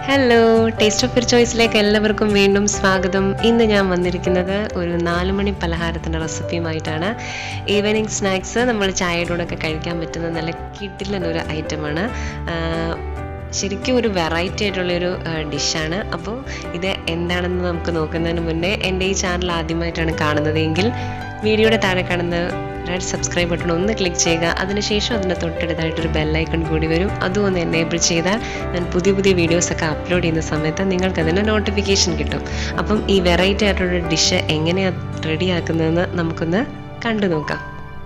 hello taste of your ചോയ്സിലേക്ക് എല്ലാവർക്കും വീണ്ടും സ്വാഗതം ഇന്ന് ഞാൻ വന്നിരിക്കുന്നത് ഒരു നാല് മണി പലഹാരത്തിൻ്റെ റെസിപ്പിയുമായിട്ടാണ് ഈവനിങ് സ്നാക്സ് നമ്മൾ ചായയുടെ കൂടെ ഒക്കെ കഴിക്കാൻ പറ്റുന്ന നല്ല കിട്ടില്ലൻ ഒരു ഐറ്റമാണ് ശരിക്കും ഒരു വെറൈറ്റി ആയിട്ടുള്ളൊരു ഡിഷാണ് അപ്പോൾ ഇത് എന്താണെന്ന് നമുക്ക് നോക്കുന്നതിന് മുന്നേ എൻ്റെ ഈ ചാനൽ ആദ്യമായിട്ടാണ് കാണുന്നതെങ്കിൽ വീഡിയോയുടെ താഴെ കാണുന്ന റെഡ് സബ്സ്ക്രൈബ് ബട്ടൺ ഒന്ന് ക്ലിക്ക് ചെയ്യുക അതിനുശേഷം അതിൻ്റെ തൊട്ടടുത്തായിട്ടൊരു ബെല്ലൈക്കൺ കൂടി വരും അതും ഒന്ന് എനേബിൾ ചെയ്താൽ ഞാൻ പുതിയ പുതിയ വീഡിയോസൊക്കെ അപ്ലോഡ് ചെയ്യുന്ന സമയത്ത് നിങ്ങൾക്ക് അതിൻ്റെ നോട്ടിഫിക്കേഷൻ കിട്ടും അപ്പം ഈ വെറൈറ്റി ആയിട്ടുള്ള ഡിഷ് എങ്ങനെയാണ് റെഡിയാക്കുന്നതെന്ന് നമുക്കൊന്ന് കണ്ടു നോക്കാം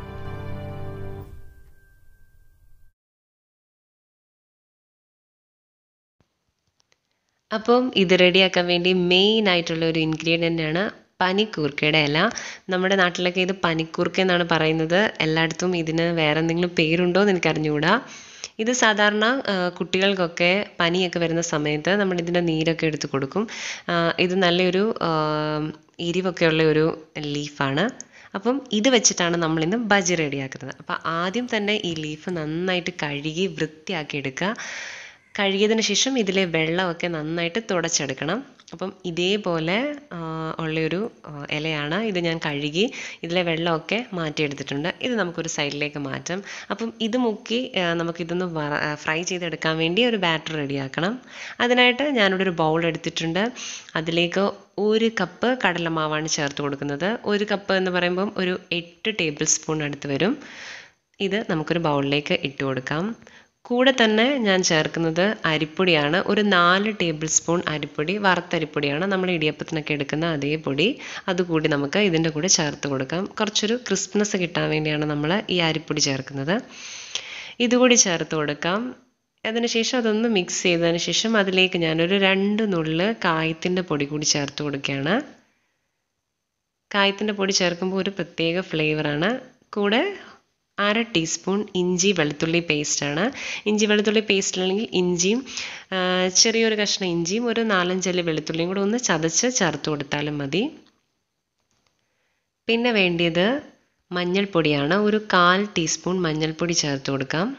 അപ്പം ഇത് റെഡിയാക്കാൻ വേണ്ടി മെയിൻ ആയിട്ടുള്ള ഒരു ഇൻഗ്രീഡിയൻ്റ് ആണ് പനിക്കൂർക്കയുടെ ഇല നമ്മുടെ നാട്ടിലൊക്കെ ഇത് പനിക്കൂർക്ക എന്നാണ് പറയുന്നത് എല്ലായിടത്തും ഇതിന് വേറെ എന്തെങ്കിലും പേരുണ്ടോ എന്ന് എനിക്ക് അറിഞ്ഞുകൂടാ ഇത് സാധാരണ കുട്ടികൾക്കൊക്കെ പനിയൊക്കെ വരുന്ന സമയത്ത് നമ്മൾ ഇതിൻ്റെ നീരൊക്കെ എടുത്ത് കൊടുക്കും ഇത് നല്ലൊരു എരിവൊക്കെ ഉള്ള ഒരു ലീഫാണ് അപ്പം ഇത് വെച്ചിട്ടാണ് നമ്മളിന്ന് ബജി റെഡിയാക്കുന്നത് അപ്പം ആദ്യം തന്നെ ഈ ലീഫ് നന്നായിട്ട് കഴുകി വൃത്തിയാക്കി എടുക്കുക കഴുകിയതിന് ശേഷം ഇതിലെ വെള്ളമൊക്കെ നന്നായിട്ട് തുടച്ചെടുക്കണം അപ്പം ഇതേപോലെ ഉള്ളൊരു ഇലയാണ് ഇത് ഞാൻ കഴുകി ഇതിലെ വെള്ളമൊക്കെ മാറ്റിയെടുത്തിട്ടുണ്ട് ഇത് നമുക്കൊരു സൈഡിലേക്ക് മാറ്റാം അപ്പം ഇത് മുക്കി നമുക്കിതൊന്ന് ഫ്രൈ ചെയ്തെടുക്കാൻ വേണ്ടി ഒരു ബാറ്റർ റെഡിയാക്കണം അതിനായിട്ട് ഞാനിവിടെ ഒരു ബൗൾ എടുത്തിട്ടുണ്ട് അതിലേക്ക് ഒരു കപ്പ് കടലമാവാണ് ചേർത്ത് കൊടുക്കുന്നത് ഒരു കപ്പ് എന്ന് പറയുമ്പം ഒരു എട്ട് ടേബിൾ സ്പൂൺ അടുത്ത് വരും ഇത് നമുക്കൊരു ബൗളിലേക്ക് ഇട്ട് കൊടുക്കാം കൂടെ തന്നെ ഞാൻ ചേർക്കുന്നത് അരിപ്പൊടിയാണ് ഒരു നാല് ടേബിൾ സ്പൂൺ അരിപ്പൊടി വറുത്തരിപ്പൊടിയാണ് നമ്മൾ ഇടിയപ്പത്തിനൊക്കെ എടുക്കുന്ന അതേ പൊടി അതുകൂടി നമുക്ക് ഇതിൻ്റെ കൂടെ ചേർത്ത് കൊടുക്കാം കുറച്ചൊരു ക്രിസ്പ്നെസ് കിട്ടാൻ വേണ്ടിയാണ് നമ്മൾ ഈ അരിപ്പൊടി ചേർക്കുന്നത് ഇതുകൂടി ചേർത്ത് കൊടുക്കാം അതിനുശേഷം അതൊന്ന് മിക്സ് ചെയ്തതിന് ശേഷം അതിലേക്ക് ഞാനൊരു രണ്ട് നുള്ള് കായത്തിൻ്റെ പൊടി കൂടി ചേർത്ത് കൊടുക്കുകയാണ് കായത്തിൻ്റെ പൊടി ചേർക്കുമ്പോൾ ഒരു പ്രത്യേക ഫ്ലേവറാണ് കൂടെ അര ടീസ്പൂൺ ഇഞ്ചി വെളുത്തുള്ളി പേസ്റ്റാണ് ഇഞ്ചി വെളുത്തുള്ളി പേസ്റ്റ് അല്ലെങ്കിൽ ഇഞ്ചിയും ചെറിയൊരു കഷ്ണം ഇഞ്ചിയും ഒരു നാലഞ്ചല്ലി വെളുത്തുള്ളിയും കൂടെ ഒന്ന് ചതച്ച് ചേർത്ത് കൊടുത്താലും മതി പിന്നെ വേണ്ടിയത് മഞ്ഞൾപ്പൊടിയാണ് ഒരു കാൽ ടീസ്പൂൺ മഞ്ഞൾപ്പൊടി ചേർത്ത് കൊടുക്കാം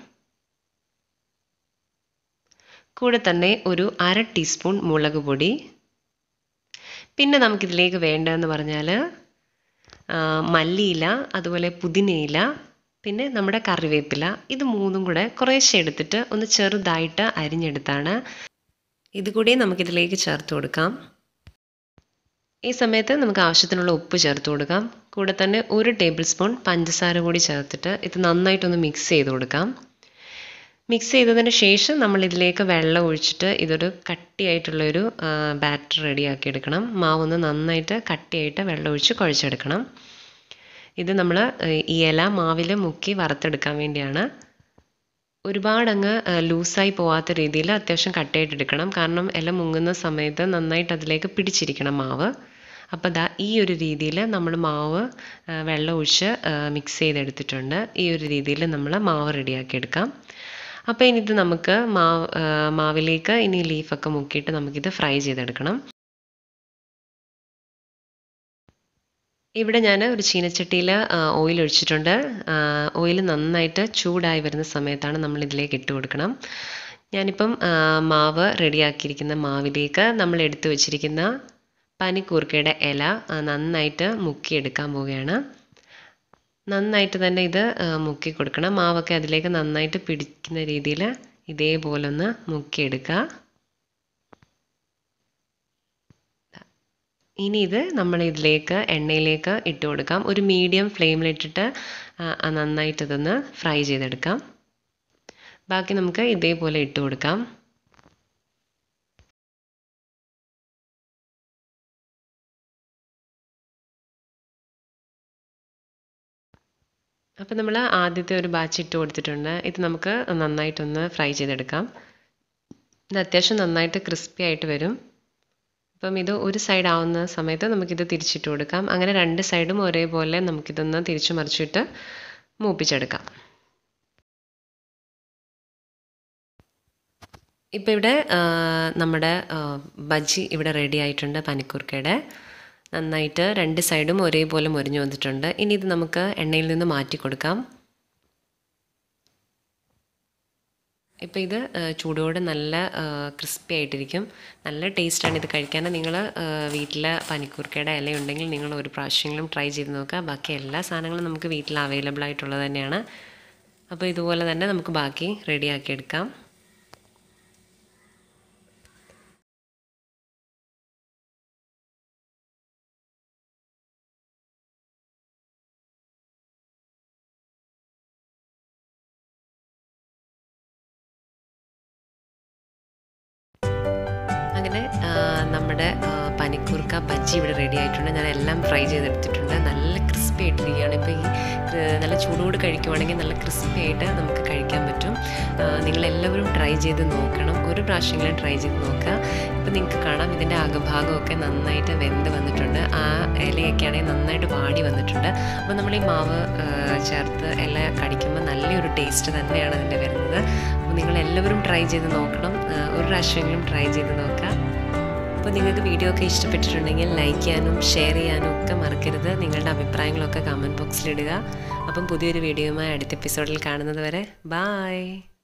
കൂടെ തന്നെ ഒരു അര ടീസ്പൂൺ മുളക് പൊടി പിന്നെ നമുക്കിതിലേക്ക് വേണ്ടതെന്ന് പറഞ്ഞാൽ മല്ലിയില അതുപോലെ പുതിനയില പിന്നെ നമ്മുടെ കറിവേപ്പില ഇത് മൂന്നും കൂടെ കുറേശ്ശെ എടുത്തിട്ട് ഒന്ന് ചെറുതായിട്ട് അരിഞ്ഞെടുത്താണ് ഇതുകൂടി നമുക്കിതിലേക്ക് ചേർത്ത് കൊടുക്കാം ഈ സമയത്ത് നമുക്ക് ആവശ്യത്തിനുള്ള ഉപ്പ് ചേർത്ത് കൊടുക്കാം കൂടെ തന്നെ ഒരു ടേബിൾ സ്പൂൺ പഞ്ചസാര കൂടി ചേർത്തിട്ട് ഇത് നന്നായിട്ടൊന്ന് മിക്സ് ചെയ്ത് കൊടുക്കാം മിക്സ് ചെയ്തതിന് ശേഷം നമ്മൾ ഇതിലേക്ക് വെള്ളം ഒഴിച്ചിട്ട് ഇതൊരു കട്ടിയായിട്ടുള്ളൊരു ബാറ്റർ റെഡിയാക്കി എടുക്കണം മാവൊന്ന് നന്നായിട്ട് കട്ടിയായിട്ട് വെള്ളം ഒഴിച്ച് കുഴച്ചെടുക്കണം ഇത് നമ്മൾ ഈ ഇല മാവിൽ മുക്കി വറുത്തെടുക്കാൻ വേണ്ടിയാണ് ഒരുപാടങ്ങ് ലൂസായി പോവാത്ത രീതിയിൽ അത്യാവശ്യം കട്ടയായിട്ട് എടുക്കണം കാരണം ഇല മുങ്ങുന്ന സമയത്ത് നന്നായിട്ട് അതിലേക്ക് പിടിച്ചിരിക്കണം മാവ് അപ്പോൾ ദാ ഈ ഒരു രീതിയിൽ നമ്മൾ മാവ് വെള്ളം ഒഴിച്ച് മിക്സ് ചെയ്തെടുത്തിട്ടുണ്ട് ഈ ഒരു രീതിയിൽ നമ്മൾ മാവ് റെഡിയാക്കി എടുക്കാം അപ്പോൾ ഇനി ഇത് നമുക്ക് മാവ് മാവിലേക്ക് ഇനി ലീഫൊക്കെ മുക്കിയിട്ട് നമുക്കിത് ഫ്രൈ ചെയ്തെടുക്കണം ഇവിടെ ഞാൻ ഒരു ചീനച്ചട്ടിയിൽ ഓയിൽ ഒഴിച്ചിട്ടുണ്ട് ഓയിൽ നന്നായിട്ട് ചൂടായി വരുന്ന സമയത്താണ് നമ്മൾ ഇതിലേക്ക് ഇട്ട് കൊടുക്കണം ഞാനിപ്പം മാവ് റെഡിയാക്കിയിരിക്കുന്ന മാവിലേക്ക് നമ്മൾ എടുത്തു വച്ചിരിക്കുന്ന പനിക്കൂർക്കയുടെ ഇല നന്നായിട്ട് മുക്കിയെടുക്കാൻ പോവുകയാണ് നന്നായിട്ട് തന്നെ ഇത് മുക്കി കൊടുക്കണം മാവൊക്കെ അതിലേക്ക് നന്നായിട്ട് പിടിക്കുന്ന രീതിയിൽ ഇതേപോലെ ഒന്ന് മുക്കിയെടുക്കുക ഇനി ഇത് നമ്മൾ ഇതിലേക്ക് എണ്ണയിലേക്ക് ഇട്ട് കൊടുക്കാം ഒരു മീഡിയം ഫ്ലെയിമിലിട്ടിട്ട് നന്നായിട്ട് ഇതൊന്ന് ഫ്രൈ ചെയ്തെടുക്കാം ബാക്കി നമുക്ക് ഇതേപോലെ ഇട്ട് കൊടുക്കാം അപ്പോൾ നമ്മൾ ആദ്യത്തെ ഒരു ബാച്ച് ഇട്ട് കൊടുത്തിട്ടുണ്ട് ഇത് നമുക്ക് നന്നായിട്ടൊന്ന് ഫ്രൈ ചെയ്തെടുക്കാം ഇത് അത്യാവശ്യം നന്നായിട്ട് ക്രിസ്പി ആയിട്ട് വരും അപ്പം ഇത് ഒരു സൈഡ് ആവുന്ന സമയത്ത് നമുക്കിത് തിരിച്ചിട്ട് കൊടുക്കാം അങ്ങനെ രണ്ട് സൈഡും ഒരേപോലെ നമുക്കിതൊന്ന് തിരിച്ചു മറിച്ചിട്ട് മൂപ്പിച്ചെടുക്കാം ഇപ്പോൾ ഇവിടെ നമ്മുടെ ബജ്ജി ഇവിടെ റെഡി ആയിട്ടുണ്ട് പനിക്കൂർക്കയുടെ നന്നായിട്ട് രണ്ട് സൈഡും ഒരേപോലെ മുരിഞ്ഞു വന്നിട്ടുണ്ട് ഇനി ഇത് നമുക്ക് എണ്ണയിൽ നിന്ന് മാറ്റി കൊടുക്കാം ഇപ്പോൾ ഇത് ആ, ചൂടോടെ നല്ല ക്രിസ്പി ആയിട്ടിരിക്കും നല്ല ടേസ്റ്റാണ് ഇത് കഴിക്കാൻ നിങ്ങൾ വീട്ടിൽ പനിക്കൂർക്കയുടെ ഇല ഉണ്ടെങ്കിൽ നിങ്ങൾ ഒരു പ്രാവശ്യമെങ്കിലും ട്രൈ ചെയ്ത് നോക്കുക ബാക്കി എല്ലാ സാധനങ്ങളും നമുക്ക് വീട്ടിൽ അവൈലബിൾ ആയിട്ടുള്ളത് തന്നെയാണ് അപ്പോൾ ഇതുപോലെ തന്നെ നമുക്ക് ബാക്കി റെഡിയാക്കി എടുക്കാം അങ്ങനെ ആ, നമ്മുടെ ആ, പനിക്കൂർക്ക ബജ്ജി ഇവിടെ റെഡി ആയിട്ടുണ്ട് ഞാൻ എല്ലാം ഫ്രൈ ചെയ്തെടുത്തിട്ടുണ്ട് നല്ല ക്രിസ്പി ആയിട്ടിരിക്കുകയാണ് ഇപ്പോൾ ഈ ഏർ, നല്ല ചൂടോട് കഴിക്കുവാണെങ്കിൽ നല്ല ക്രിസ്പി ആയിട്ട് നമുക്ക് കഴിക്കാൻ പറ്റും ആ, നിങ്ങളെല്ലാവരും ട്രൈ ചെയ്ത് നോക്കണം ഒരു പ്രാവശ്യമെങ്കിലും ട്രൈ ചെയ്ത് നോക്കുക ഇപ്പോൾ നിങ്ങൾക്ക് കാണാം ഇതിൻ്റെ അകഭാഗമൊക്കെ നന്നായിട്ട് വെന്ത് വന്നിട്ടുണ്ട് ആ ഇലയൊക്കെ ആണെങ്കിൽ നന്നായിട്ട് വാടി വന്നിട്ടുണ്ട് അപ്പോൾ നമ്മൾ ഈ മാവ് ആ, ചേർത്ത് ഇല കടിക്കുമ്പോൾ നല്ലൊരു ടേസ്റ്റ് തന്നെയാണ് അതിൻ്റെ വരുന്നത് അപ്പോൾ നിങ്ങൾ എല്ലാവരും ട്രൈ ചെയ്ത് നോക്കണം ആ, ഒരു പ്രാവശ്യമെങ്കിലും ട്രൈ ചെയ്ത് നോക്കുക അപ്പോൾ നിങ്ങൾക്ക് വീഡിയോ ഒക്കെ ഇഷ്ടപ്പെട്ടിട്ടുണ്ടെങ്കിൽ ലൈക്ക് ചെയ്യാനും ഷെയർ ചെയ്യാനും ഒക്കെ മറക്കരുത് നിങ്ങളുടെ അഭിപ്രായങ്ങളൊക്കെ കമൻറ്റ് ബോക്സിലിടുക അപ്പം പുതിയൊരു വീഡിയോയുമായി അടുത്ത എപ്പിസോഡിൽ കാണുന്നത് വരെ ബായ്